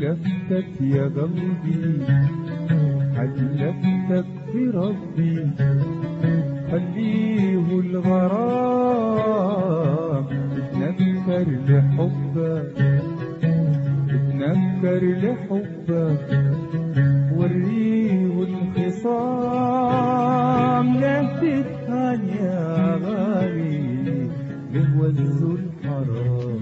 حلفتك يا قلبي حلفتك بربي خليه الغرام اتنكر لحبك اتنكر لحبك وريه الخصام لا تتهان يا غالي لهوز الحرام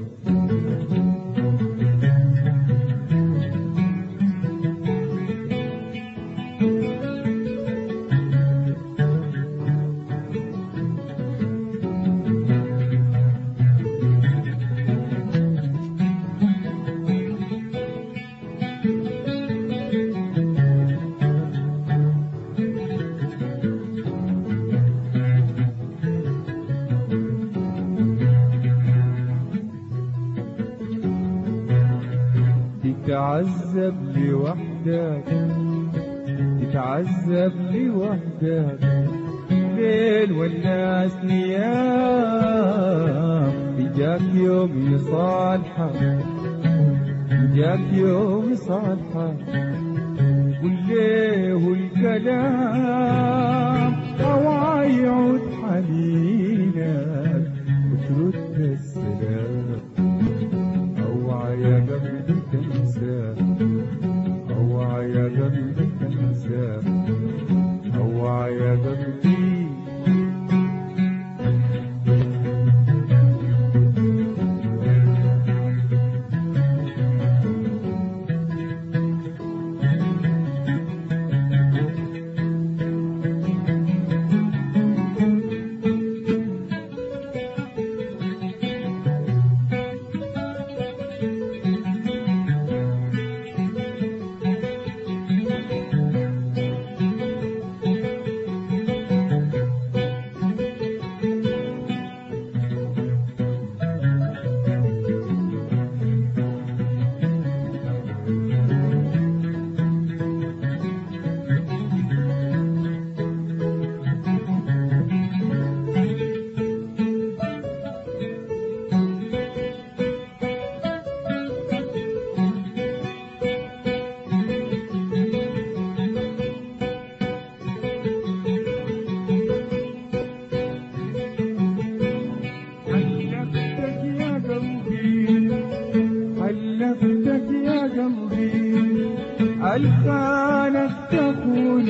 تتعذب لوحدك تتعذب لوحدك ليل والناس نيام جاك يوم يصالحك جاك يوم يصالحك قل ليه الكلام أو يعود حنينك وترد السلام اوعى يا قلبي تنسى اوعى يا قلبي تنسى اوعى يا قلبي حلفتك يا قلبي حلفتك يا قلبي الخانك تكون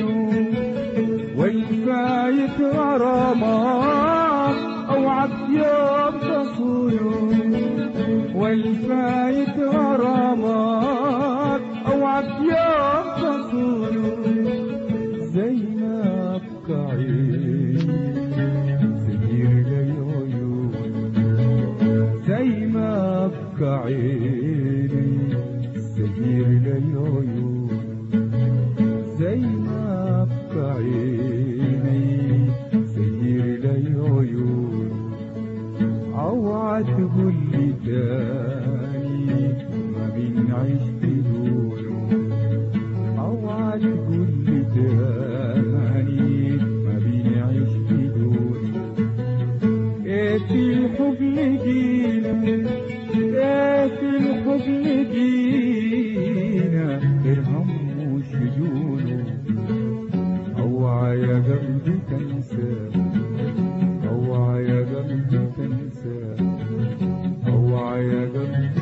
والفايت غرامك اوعك يوم تصون والفايت غرامك اوعك يوم تصون زي ما ابقى عيني سهير للعيون زي ما ابقى عيني سهير للعيون زي ما ابقى عيني سهير للعيون اوعى تقول لي تاني ما بنعيش بدونه اوعى تقول لي تاني ما بنعيش بدونه ايه في الحب لقينا ايه في الحب لقينا ارهم وشجونه اوعى يا قلبي تنسى اوعى يا قلبي تنسى اوعى يا قلبي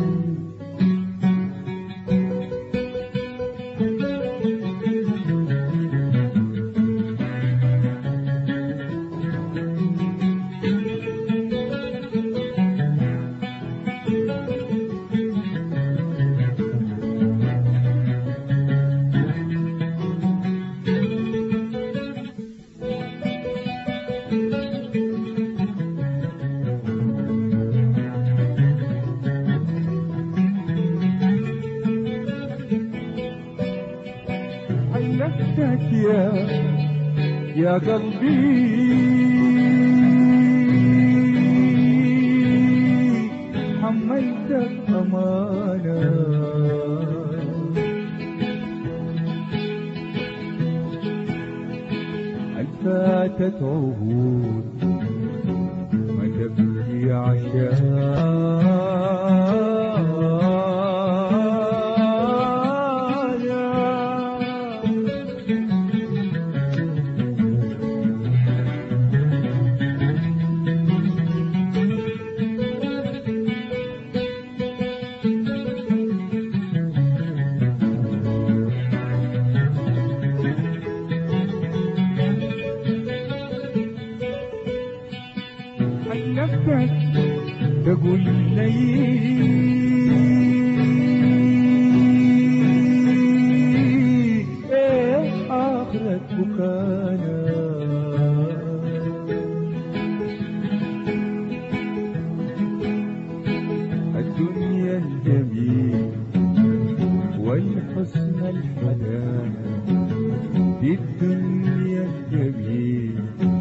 حلفتك يا يا قلبي حملتك أمانة الفاتت عهود ما تبكي عشان كل ليل ايه اخرة بكانا الدنيا الجميل والحسن الحنان دي الدنيا الجميل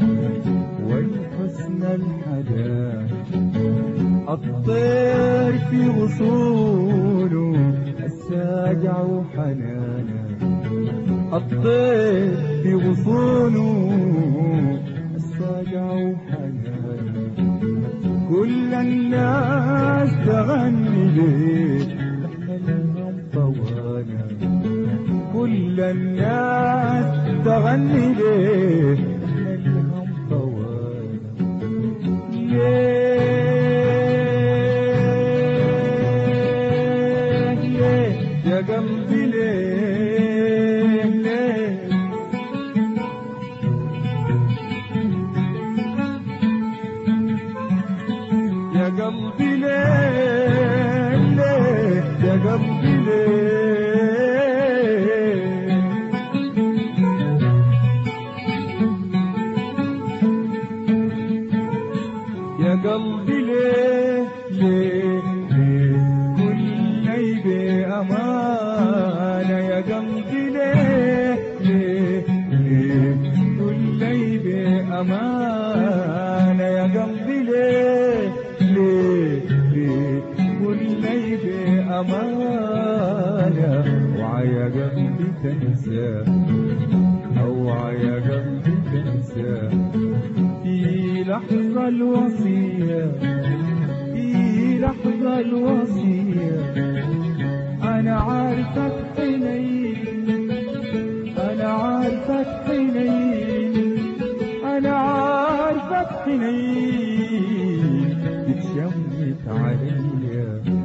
والحسن الحنان الطير في غصونه الساجع وحنانا الطير في غصونه الساجع وحنانا كل الناس تغني ليه احنا لهم طوانا كل الناس تغني ليه احنا لهم طوانا ليه ليه يا قلبي ليه ليه يا قلبي ليه ليه يا قلبي ليه يا قلبي ليه ليه ليه كل ليل أمانة يا قلبي ليه ليه ليه كل ليل أمانة يا قلبي ليه ليه ليه كل ليل أمانة وعيا قلبي تنسى أوعى يا قلبي تنسى في لحظة الوصية في لحظة الوصية أنا عارفك حنين أنا عارفك حنين أنا عارفك حنين بتشمت عليا